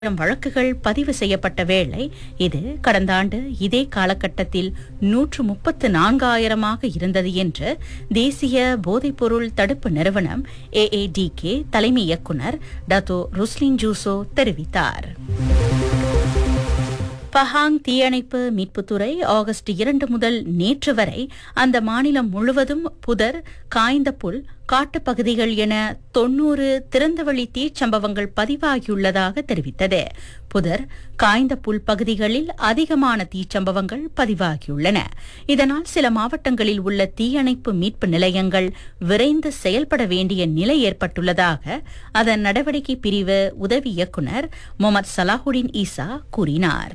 ஆயிரம் வழக்குகள் பதிவு செய்யப்பட்ட வேளை இது கடந்த ஆண்டு இதே காலகட்டத்தில் நூற்று முப்பத்து நான்காயிரமாக இருந்தது என்று தேசிய போதைப்பொருள் தடுப்பு நிறுவனம் ஏஏடிகே தலைமை இயக்குனர் டத்தோ ருஸ்லின் ஜூசோ தெரிவித்தார் பஹாங் தீயணைப்பு மீட்புத்துறை ஆகஸ்ட் இரண்டு முதல் நேற்று வரை அந்த மாநிலம் முழுவதும் புதர் காய்ந்த புல் காட்டுப்பகுதிகள் என தொன்னூறு திறந்தவெளி தீச்சம்பவங்கள் பதிவாகியுள்ளதாக தெரிவித்தது புதர் காய்ந்த புல் பகுதிகளில் அதிகமான தீச்சம்பவங்கள் பதிவாகியுள்ளன இதனால் சில மாவட்டங்களில் உள்ள தீயணைப்பு மீட்பு நிலையங்கள் விரைந்து செயல்பட வேண்டிய நிலை ஏற்பட்டுள்ளதாக அதன் நடவடிக்கை பிரிவு உதவி இயக்குநர் முகமது சலாஹுடின் ஈசா கூறினார்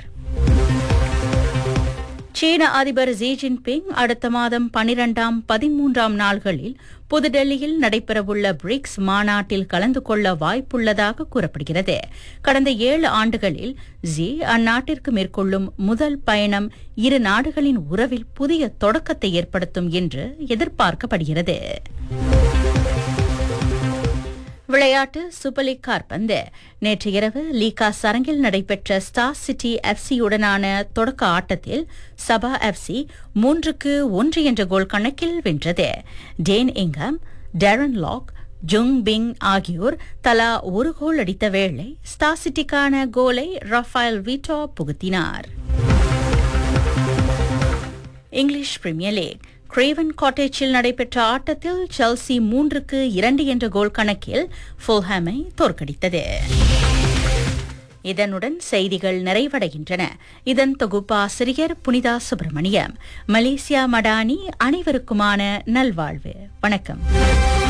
சீன அதிபர் ஜி ஜின்பிங் அடுத்த மாதம் பனிரெண்டாம் பதிமூன்றாம் நாள்களில் புதுடெல்லியில் நடைபெறவுள்ள பிரிக்ஸ் மாநாட்டில் கலந்து கொள்ள வாய்ப்புள்ளதாக கூறப்படுகிறது கடந்த ஏழு ஆண்டுகளில் ஜி அந்நாட்டிற்கு மேற்கொள்ளும் முதல் பயணம் இரு நாடுகளின் உறவில் புதிய தொடக்கத்தை ஏற்படுத்தும் என்று எதிர்பார்க்கப்படுகிறது விளையாட்டு சூப்பர் லீக் கார்பந்து நேற்று இரவு லீகா சரங்கில் நடைபெற்ற ஸ்டார் சிட்டி எஃப்சியுடனான தொடக்க ஆட்டத்தில் சபா எஃப்சி மூன்றுக்கு ஒன்று என்ற கோல் கணக்கில் வென்றது டேன் இங்கம் டேரன் லாக் ஜுங் பிங் ஆகியோர் தலா ஒரு கோல் அடித்த வேளை ஸ்டார் சிட்டிக்கான கோலை ரஃபேல் வீட்டோ புகுத்தினார் இங்கிலீஷ் பிரீமியர் லீக் கிரேவன் காட்டேஜில் நடைபெற்ற ஆட்டத்தில் செல்சி மூன்றுக்கு இரண்டு என்ற கோல் கணக்கில் ஃபுல்ஹாமை தோற்கடித்தது இதனுடன் செய்திகள் நிறைவடைகின்றன இதன் தொகுப்பாசிரியர் புனிதா சுப்பிரமணியம் மலேசியா மடானி அனைவருக்குமான நல்வாழ்வு வணக்கம்